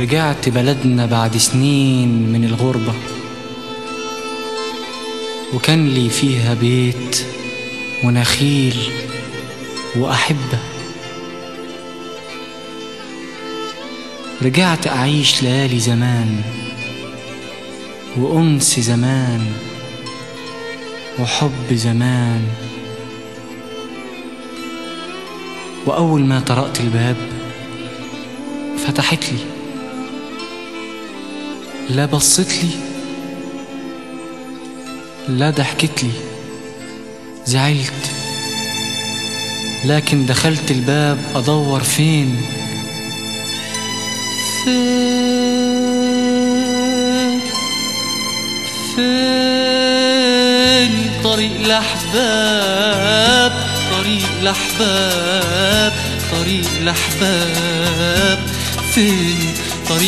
رجعت بلدنا بعد سنين من الغربة وكان لي فيها بيت ونخيل وأحبة رجعت أعيش ليالي زمان وأنس زمان وحب زمان وأول ما طرقت الباب فتحت لي لا بصت لي لا ضحكت لي زعلت لكن دخلت الباب أدور فين فين فين طريق الأحباب طريق الأحباب طريق الأحباب فين طريق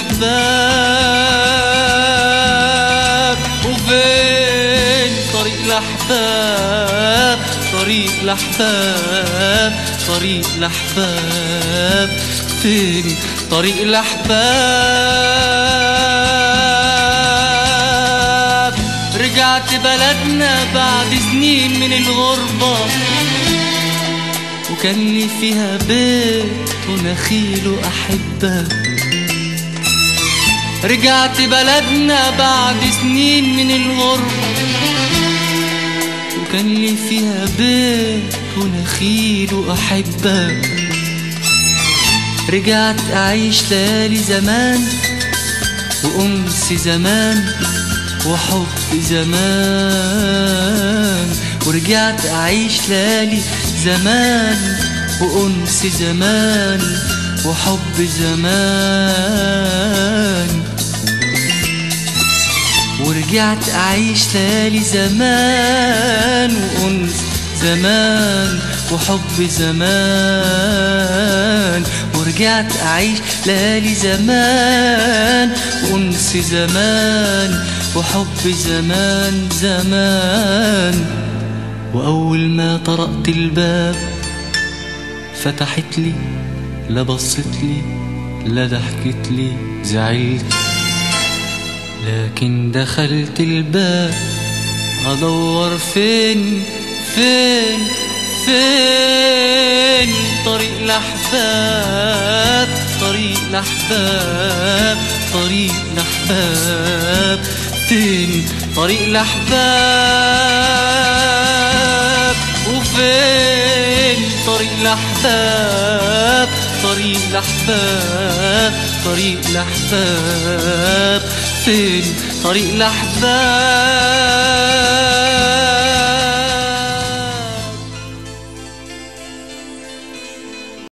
الأحباب وفين طريق الأحباب طريق الأحباب طريق الأحباب فين طريق الأحباب رجعت بلدنا بعد سنين من الغربة وكان لي فيها بيت ونخيل وأحبة رجعت بلدنا بعد سنين من الغربة وكان لي فيها بيت ونخيل وأحبة رجعت أعيش ليالي زمان وأنس زمان وحب زمان ورجعت أعيش ليالي زمان وأنس زمان وحب زمان ورجعت أعيش ليالي زمان وأنس زمان وحب زمان ورجعت أعيش ليالي زمان وأنس زمان وحب زمان زمان وأول ما طرقت الباب فتحت لي لا بصت لي لا ضحكت لي زعلت لكن دخلت الباب أدور فين فين فين طريق الأحباب طريق الأحباب طريق الأحباب فين طريق الأحباب وفين طريق الأحباب طريق الأحباب طريق الأحباب فين طريق الأحباب